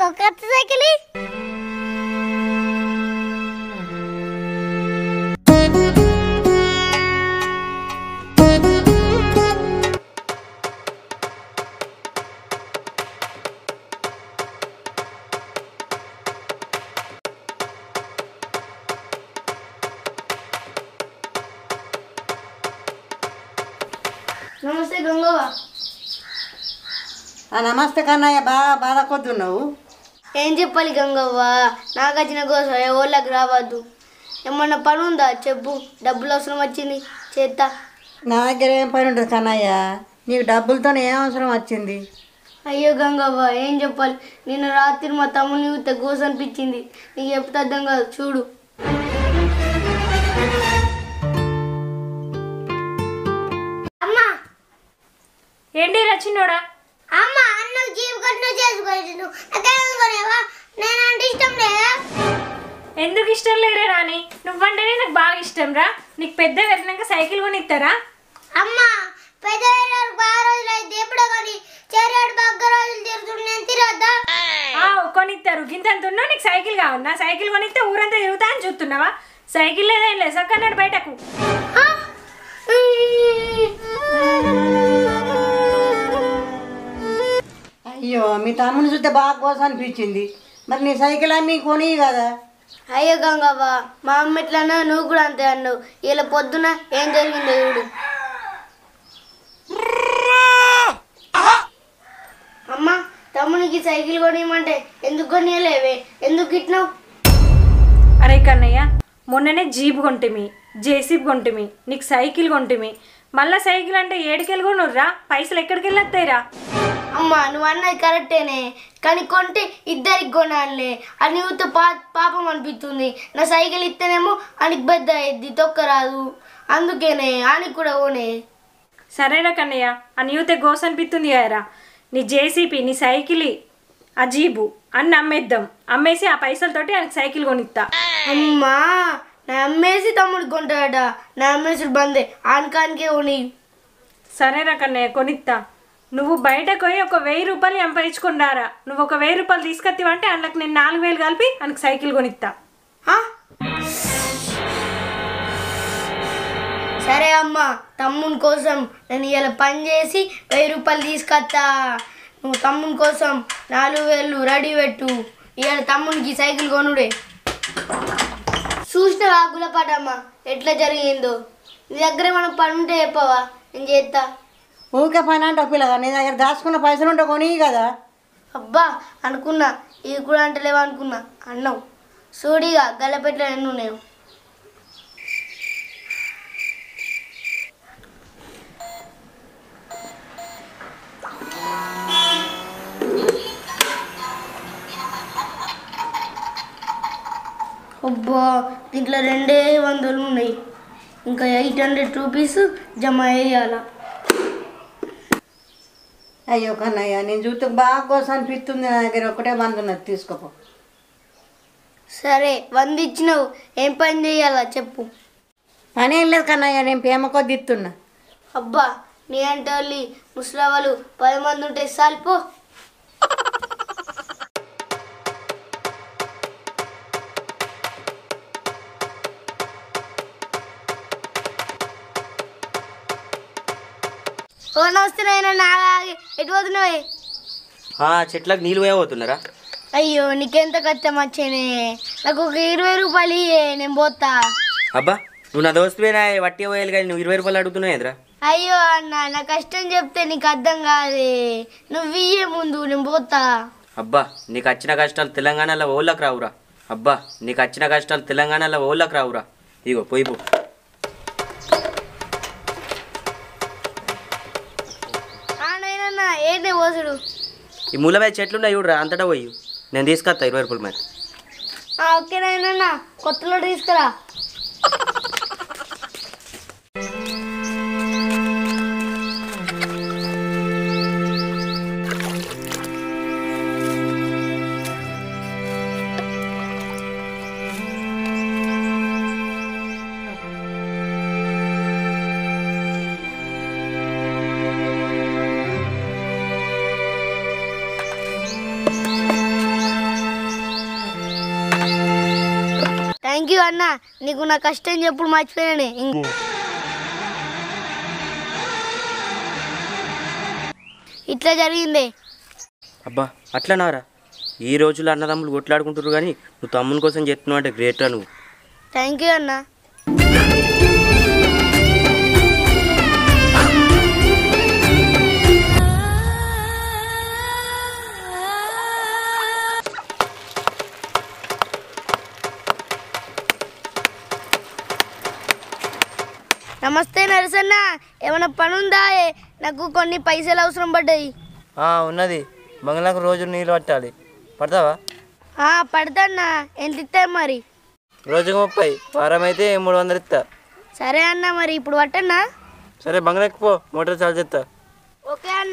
కొత్త సైకిల్ నమస్తే గంగవ్వ ఆ నమస్తే కన్నయ్య బాగా బాధ కొద్దున్నావు ఏం చెప్పాలి గంగవ్వ నాకు వచ్చిన కోసం ఎవరికి రావద్దు ఏమన్నా పని ఉందా చెప్పు డబ్బులు అవసరం వచ్చింది చేస్తా నా దగ్గర ఏం పని ఉంటుంది కన్నయ్య నీకు డబ్బులతో ఏం అవసరం వచ్చింది అయ్యో గంగవ్వ ఏం చెప్పాలి నిన్న రాత్రి మా తమ్ముని చూస్తే గోస అనిపించింది నీకు చెప్తే అర్థం కాదు చూడు అమ్మా ఏంటి రచినోడా అమ్మ అన్న జీవి కట్టిన చేసుకోవచ్చు కొనేవా నేను అంటే ఇష్టం లేదా ఎందుకు ఇష్టం లేరే రాని నువ్వంటేనే నాకు బాగా ఇష్టం రా నీకు పెద్ద వెళ్ళినాక సైకిల్ కొనిస్తారా అమ్మ పెద్ద బాగా రోజులు అయితే ఎప్పుడో కానీ చేరాడు బాగా రోజులు తిరుగుతుంది నేను తిరగద్దా ఆ, కొనిస్తారు గింతంత ఉన్నా నీకు సైకిల్ కావన్నా సైకిల్ కొనిస్తే ఊరంతా తిరుగుతా అని చూస్తున్నావా సైకిల్ లేదేం లేదు సక్కన్నాడు బయటకు అయ్యో మీ తమ్ముని చూస్తే బాగా కోసం అనిపించింది మరి నీ సైకిల్ అమ్మి కొని కదా అయ్యో గంగవ్వ మా అమ్మ ఎట్లన్నా నువ్వు కూడా అంతే అన్నావు ఇలా పొద్దున ఏం జరిగిందో చూడు అమ్మ తమ్మునికి సైకిల్ కొనియమంటే ఎందుకు కొనియలేవే ఎందుకు ఇట్టినావు అరే కన్నయ్య మొన్ననే జీప్ కొంటిమి జేసీబీ కొంటిమి నీకు సైకిల్ కొంటిమి మళ్ళా సైకిల్ అంటే ఏడుకెళ్ళి కొనుర్రా పైసలు ఎక్కడికి వెళ్ళొస్తాయిరా అమ్మ నువ్వు అన్నది కరెక్టేనే కానీ కొంటే ఇద్దరికి కొనాలే అని ఊత పా పాపం అనిపిస్తుంది నా సైకిల్ ఇస్తేనేమో అనికి పెద్ద అయ్యిద్ది తొక్కరాదు అందుకేనే ఆనికి కూడా కొనే సరేనా కన్నయ్య ఆ నీవుతే గోస్ అనిపిస్తుంది కదరా నీ జేసీపీ నీ సైకిల్ ఆ జీబు అన్ని అమ్మేద్దాం అమ్మేసి ఆ పైసలతోటి ఆయనకి సైకిల్ కొనిస్తా అమ్మా నా అమ్మేసి తమ్ముడు కొంటాడట నా అమ్మేసి బందే ఆనకానికే కొని సరేనా కన్నయ్య కొనిస్తా నువ్వు బయటకు పోయి ఒక వెయ్యి రూపాయలు ఎంపయించుకున్నారా నువ్వు ఒక వెయ్యి రూపాయలు తీసుకొత్తివంటే అందులోకి నేను నాలుగు వేలు కలిపి ఆయనకి సైకిల్ కొనిస్తా ఆ? సరే అమ్మా తమ్ముని కోసం నేను ఇలా పని చేసి వెయ్యి రూపాయలు తీసుకొస్తా నువ్వు తమ్ముని కోసం నాలుగు వేలు రెడీ పెట్టు ఇవాళ తమ్మునికి సైకిల్ కొనుడే చూసిన గులపాటమ్మా ఎట్లా జరిగిందో నీ దగ్గర మనం పని ఉంటే చెప్పవా నేను చేస్తా ఊకే పని అంటే పిల్లగా నీ దగ్గర దాచుకున్న పైసలు ఉంటే కొని కదా అబ్బా అనుకున్నా ఇది కూడా అంటలేవా అనుకున్నా అన్నావు సూడిగా గల్లపెట్ల ఎన్ను నేను అబ్బా దీంట్లో రెండే వందలు ఉన్నాయి ఇంకా ఎయిట్ హండ్రెడ్ రూపీస్ జమ వేయాల అయ్యో కన్నయ్య నేను చూస్తే బాగా కోసం అనిపిస్తుంది నా దగ్గర ఒకటే బంద్ ఉన్నది తీసుకోపో సరే వంద ఇచ్చినావు ఏం పని చేయాలా చెప్పు పని ఏం లేదు కన్నయ్య నేను ప్రేమ కొద్ది ఇస్తున్నా అబ్బా నీ అంటే వాళ్ళు ముసలవాళ్ళు పది మంది ఉంటే సాలిపో ఓ నమస్తే నాయన నాగా ఎటు పోతున్నావే ఆ, చెట్లకు నీళ్ళు పోతున్నారా అయ్యో నీకెంత కష్టం వచ్చేనే నాకు ఒక ఇరవై రూపాయలు ఇయ్యే నేను పోతా అబ్బా నువ్వు నా దోస్తువేనా వట్టి పోయాలి కానీ నువ్వు ఇరవై రూపాయలు అడుగుతున్నావు ఎదురా అయ్యో అన్న నా కష్టం చెప్తే నీకు అర్థం కాదే నువ్వు ఇయ్యే ముందు నేను పోతా అబ్బా నీకు వచ్చిన కష్టాలు తెలంగాణలో ఓళ్ళకి రావురా అబ్బా నీకు వచ్చిన కష్టాలు తెలంగాణలో ఓళ్ళకి రావురా ఇగో పోయి పో ఆ నాయనన్న ఏంటి పోసుడు ఈ మూలపై చెట్లున్నాయి చూడరా అంతటా పోయి నేను తీసుకొస్తా ఇరవై రూపాయలు మరి ఆ, ఓకే నాయనన్న కొత్తలో తీసుకురా అన్న నీకు నా కష్టం చెప్పుడు మర్చిపోయానే ఇం- ఇట్లా జరిగిందే అబ్బా అట్లనారా ఈ రోజుల్లో అన్నదమ్ములు కొట్లాడుకుంటారు కానీ నువ్వు తమ్ముని కోసం చెప్తున్నావు అంటే గ్రేట్ రా నువ్వు థ్యాంక్ యూ అన్న నమస్తే నరసన్న ఏమైనా పని ఉందా నాకు కొన్ని పైసలు అవసరం పడ్డాయి ఉన్నది బంగ్లాకు రోజు నీళ్ళు పట్టాలి పడతావా ఆ, పడతాన్నా ఎంత ఇస్తాయి మరి రోజుకు ముప్పై వారం అయితే మూడు వందలు ఇస్తా సరే అన్న మరి ఇప్పుడు పట్టన్నా సరే బంగ్లాకి పో మోటార్ చార్జ్ ఇస్తా ఓకే అన్న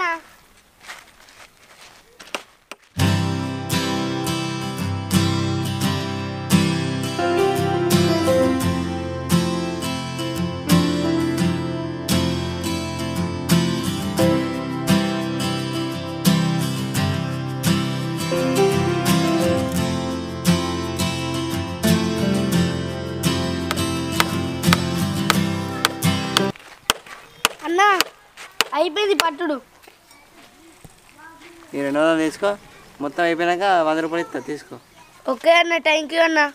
అన్న అయిపోయింది పట్టుడు ఈ రెండు వందలు తీసుకో మొత్తం అయిపోయినాక వంద రూపాయలు ఇస్తా తీసుకో ఓకే అన్న థ్యాంక్ యూ అన్న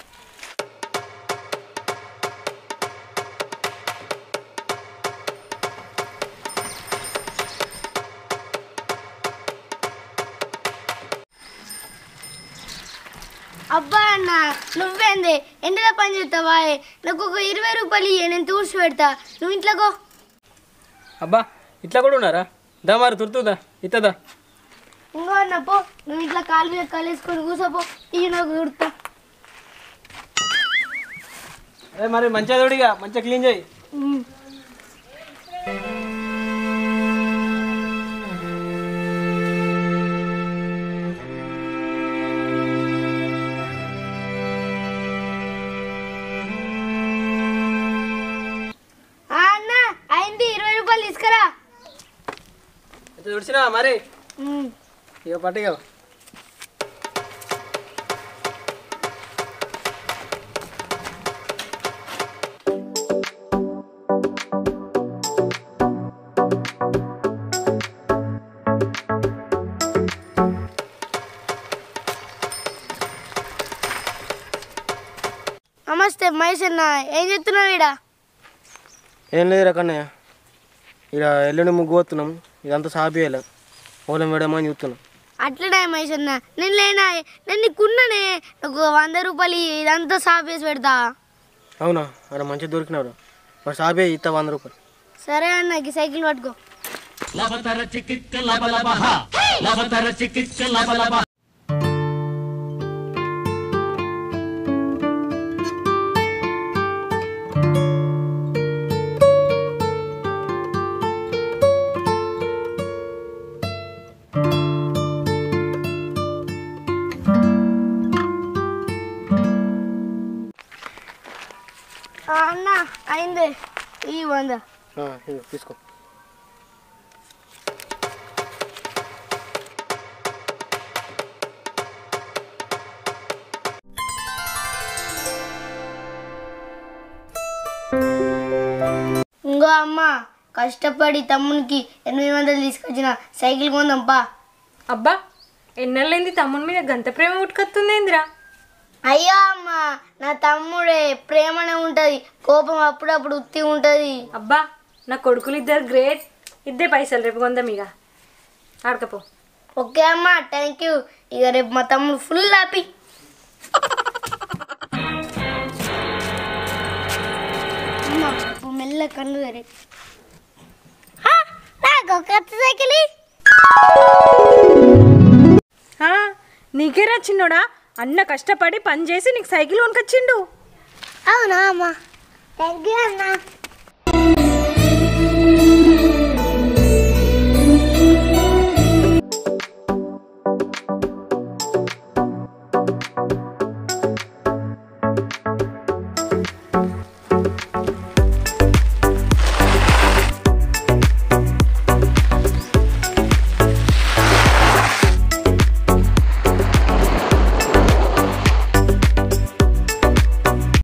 అబ్బా అన్న నువ్వేంది ఎండలో పని చేస్తావా నాకు ఒక ఇరవై రూపాయలు ఇయ్యి, నేను తూర్చి పెడతా నువ్వు ఇంట్లోకో అబ్బా ఇట్లా కూడా ఉన్నారా దా మరి తురుతుందా ఇత్తదా ఇంకో అన్న పో నువ్వు ఇంట్లో కాలు మీద కాలు వేసుకొని కూసోపో ఇవి నాకు తుడుతా అదే మరి మంచిగా తోడిగా మంచిగా క్లీన్ చేయి ఉమ్. ఆ అన్న అయింది ఇరవై రూపాయలు తీసుకురా అయితే తుడిచినా మరి ఉమ్. ఇక పట్టుగా నమస్తే మహేష్ అన్న ఏం చెప్తున్నావు ఈడ ఏం లేదు రకన్నయ్య ఇలా ఎల్లుండి ముగ్గు పోతున్నాం ఇదంతా సాపేయాలి ఓలం వేయడమని చూస్తున్నాం అట్లనే మహేష్ అన్న నేను లేనా నేను నీకున్నానే నాకు వంద రూపాయలు ఇయ్యి, ఇదంతా సాఫ్ చేసి పెడతా అవునా అక్కడ మంచిగా దొరికినాడు మరి సాపే ఇస్తా వంద రూపాయలు సరే అన్న ఈ సైకిల్ పట్టుకో ఆ, అన్న అయింది ఈ వంద ఆ, ఇదిగో తీసుకో ఇంకో అమ్మ కష్టపడి తమ్మునికి ఎనిమిది వందలు తీసుకొచ్చిన సైకిల్ కొందాం పా అబ్బా ఎన్నెళ్ళైంది తమ్ముని మీద గంత ప్రేమ ఉట్టుకొస్తుంది ఏందిరా అయ్యో అమ్మ నా తమ్ముడే ప్రేమనే ఉంటది కోపం అప్పుడప్పుడు ఉత్తి ఉంటది అబ్బా నా కొడుకులు ఇద్దరు గ్రేట్ ఇద్దే పైసలు రేపు కొందాం ఇక ఆడకపో ఓకే అమ్మ థ్యాంక్ యూ ఇక రేపు మా తమ్ముడు ఫుల్ హ్యాపీ అమ్మ ఇప్పుడు మెల్ల కన్ను తెరి నాకు కొత్త సైకిల్ ఇ. ఆ, నీకే చిన్నోడా అన్న కష్టపడి పని చేసి నీకు సైకిల్ కొనుకొచ్చిండు అవునా అమ్మ థ్యాంక్ యూ అన్న